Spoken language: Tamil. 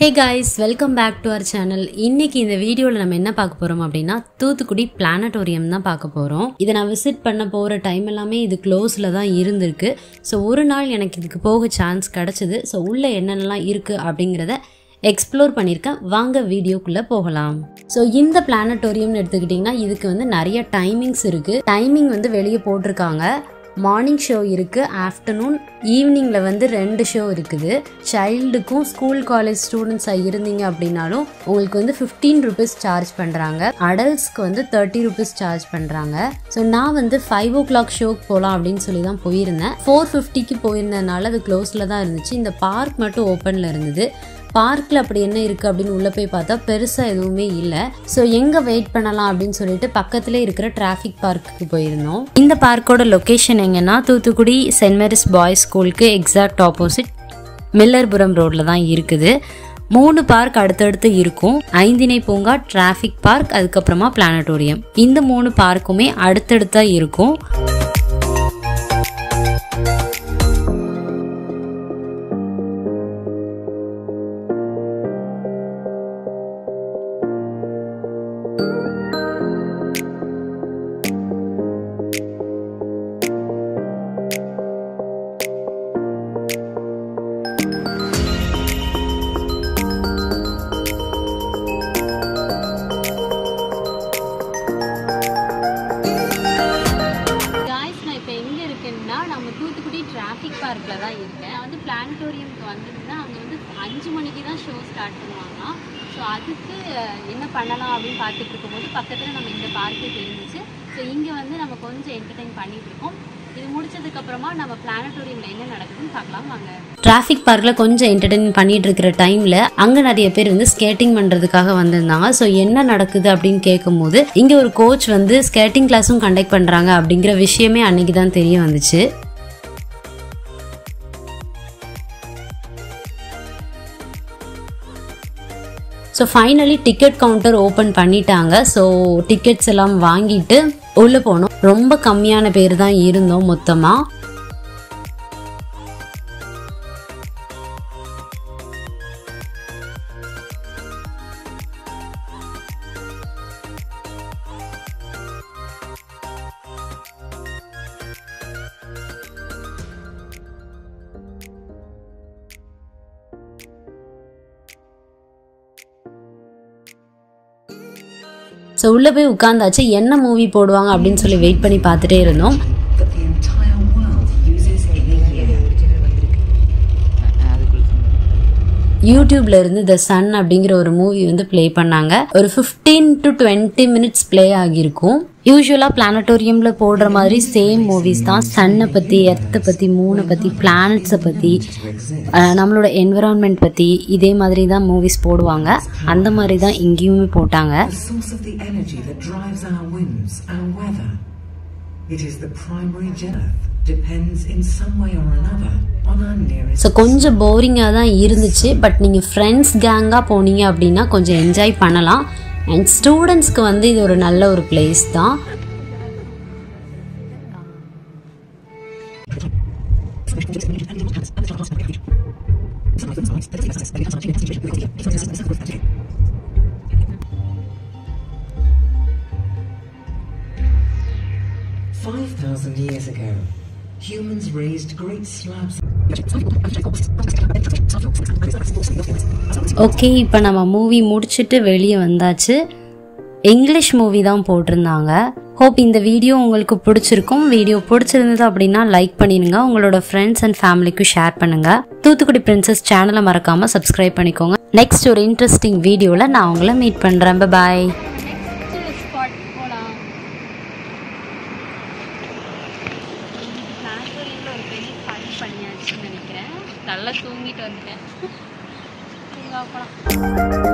Hey guys welcome back to our channel இன்னைக்கு இந்த வீடியோவில் நம்ம என்ன பார்க்க போகிறோம் அப்படின்னா தூத்துக்குடி பிளானட்டோரியம் தான் பார்க்க போகிறோம் இதை நான் விசிட் பண்ண போகிற டைம் எல்லாமே இது க்ளோஸில் தான் இருந்திருக்கு ஸோ ஒரு நாள் எனக்கு இதுக்கு போக சான்ஸ் கிடச்சிது ஸோ உள்ளே என்னென்னலாம் இருக்குது அப்படிங்கிறத எக்ஸ்ப்ளோர் பண்ணியிருக்கேன் வாங்க வீடியோக்குள்ளே போகலாம் ஸோ இந்த பிளானட்டோரியம்னு எடுத்துக்கிட்டிங்கன்னா இதுக்கு வந்து நிறைய டைமிங்ஸ் இருக்குது டைமிங் வந்து வெளியே போட்டிருக்காங்க மார்னிங் ஷோ இருக்குது ஆஃப்டர்நூன் ஈவினிங்கில் வந்து ரெண்டு ஷோ இருக்குது சைல்டுக்கும் ஸ்கூல் காலேஜ் ஸ்டூடெண்ட்ஸாக இருந்தீங்க அப்படின்னாலும் உங்களுக்கு வந்து ஃபிஃப்டீன் ருபீஸ் சார்ஜ் பண்ணுறாங்க அடல்ட்ஸ்க்கு வந்து தேர்ட்டி ருபீஸ் சார்ஜ் பண்ணுறாங்க ஸோ நான் வந்து ஃபைவ் ஓ கிளாக் ஷோக்கு போகலாம் அப்படின்னு சொல்லி தான் போயிருந்தேன் ஃபோர் ஃபிஃப்டிக்கு போயிருந்ததுனால அது க்ளோஸில் தான் இருந்துச்சு இந்த பார்க் மட்டும் ஓப்பனில் இருந்தது பார்க்கில் அப்படி என்ன இருக்குது அப்படின்னு உள்ளே போய் பார்த்தா பெருசாக எதுவுமே இல்லை ஸோ எங்கே வெயிட் பண்ணலாம் அப்படின்னு சொல்லிட்டு பக்கத்துலேயே இருக்கிற டிராஃபிக் பார்க்குக்கு போயிருந்தோம் இந்த பார்க்கோட லொக்கேஷன் எங்கன்னா தூத்துக்குடி சென்ட் மேரிஸ் பாய்ஸ் ஸ்கூலுக்கு எக்ஸாக்ட் ஆப்போசிட் மில்லர்புரம் ரோட்டில் தான் இருக்குது மூணு பார்க் அடுத்தடுத்து இருக்கும் ஐந்திணை பூங்கா டிராஃபிக் பார்க் அதுக்கப்புறமா பிளானட்டோரியம் இந்த மூணு பார்க்குமே அடுத்தடுத்தா இருக்கும் காய்ஸ் நான் இப்போ எங்கே இருக்கேன்னா நம்ம தூத்துக்குடி டிராஃபிக் பார்க்கில் தான் இருக்கேன் நான் வந்து பிளானட்டோரியம்க்கு வந்திருந்தேன் அங்கே வந்து அஞ்சு மணிக்கு தான் ஷோ ஸ்டார்ட் பண்ணுவாங்களாம் ஸோ அதுக்கு அஹ், என்ன பண்ணலாம் அப்படின்னு பார்த்துட்டு இருக்கும்போது பக்கத்தில் நம்ம இந்த பார்க்கு தெரிஞ்சிச்சு ஸோ இங்கே வந்து நம்ம கொஞ்சம் என்டர்டைன் பண்ணிட்டு இருக்கோம் இது முடிச்சதுக்கு அப்புறமா நம்ம பிளானட்டோரியம்ல என்ன நடக்குதுன்னு பார்க்கலாம் வாங்க டிராஃபிக் பார்க்ல கொஞ்சம் என்டர்டைன் பண்ணிட்டு இருக்கிற டைம்ல அங்க நிறைய பேர் வந்து ஸ்கேட்டிங் பண்றதுக்காக வந்திருந்தாங்க ஸோ என்ன நடக்குது அப்படின்னு கேட்கும்போது இங்க ஒரு கோச் வந்து ஸ்கேட்டிங் கிளாஸும் கண்டக்ட் பண்றாங்க அப்படிங்கிற விஷயமே அன்னைக்கு தான் தெரிய வந்துச்சு so finally ticket counter open பண்ணிட்டாங்க ஸோ டிக்கெட்ஸ் எல்லாம் வாங்கிட்டு உள்ளே போனோம் ரொம்ப கம்மியான பேர் தான் இருந்தோம் மொத்தமாக ஸோ உள்ளே போய் உட்காந்தாச்சு என்ன மூவி போடுவாங்க அப்படின்னு சொல்லி வெயிட் பண்ணி பார்த்துட்டே இருந்தோம் that the entire world uses every year. யூடியூப்ல இருந்து த சன் அப்படிங்கிற ஒரு மூவி வந்து ப்ளே பண்ணாங்க ஒரு 15 டு டுவெண்ட்டி மினிட்ஸ் ப்ளே ஆகியிருக்கும் யூஸ்வலாக பிளானட்டோரியமில் போடுற மாதிரி சேம் மூவிஸ் தான் சன்னை பற்றி எர்த்தை பற்றி மூனை பற்றி பிளானட்ஸை பற்றி நம்மளோட என்விரான்மெண்ட் பற்றி இதே மாதிரி தான் மூவிஸ் போடுவாங்க அந்த மாதிரி தான் இங்கேயுமே போட்டாங்க The source of the energy that drives our winds, our weather. It is the primary gen- Earth depends in some way or another on our nearest. So கொஞ்சம் போரிங்காக தான் இருந்துச்சு பட் நீங்கள் ஃப்ரெண்ட்ஸ் கேங்காக போனீங்க அப்படின்னா கொஞ்சம் என்ஜாய் பண்ணலாம் அண்ட் ஸ்டூடெண்ட்ஸ்க்கு வந்து இது ஒரு நல்ல ஒரு பிளேஸ் தான் Five thousand years ago, humans raised great slabs. Okay இப்போ நம்ம மூவி முடிச்சுட்டு வெளியே வந்தாச்சு இங்கிலீஷ் மூவி தான் போட்டிருந்தாங்க ஹோப் இந்த வீடியோ உங்களுக்கு பிடிச்சிருக்கும் வீடியோ பிடிச்சிருந்தது அப்படின்னா லைக் பண்ணிடுங்க உங்களோட ஃப்ரெண்ட்ஸ் அண்ட் ஃபேமிலிக்கும் ஷேர் பண்ணுங்க தூத்துக்குடி பிரின்சஸ் சேனலை மறக்காம சப்ஸ்கிரைப் பண்ணிக்கோங்க நெக்ஸ்ட் ஒரு இன்ட்ரெஸ்டிங் வீடியோவில் நான் உங்களை மீட் பண்ணுறேன் பாய் ஸ்பாட் போகலாம் பிளானட்டோரியமில் ஒரு பெரிய ஃபன் பண்ணியாச்சுன்னு நினைக்கிறேன் நல்லா தூங்கிட்டு வந்துட்டேன் போகலாம்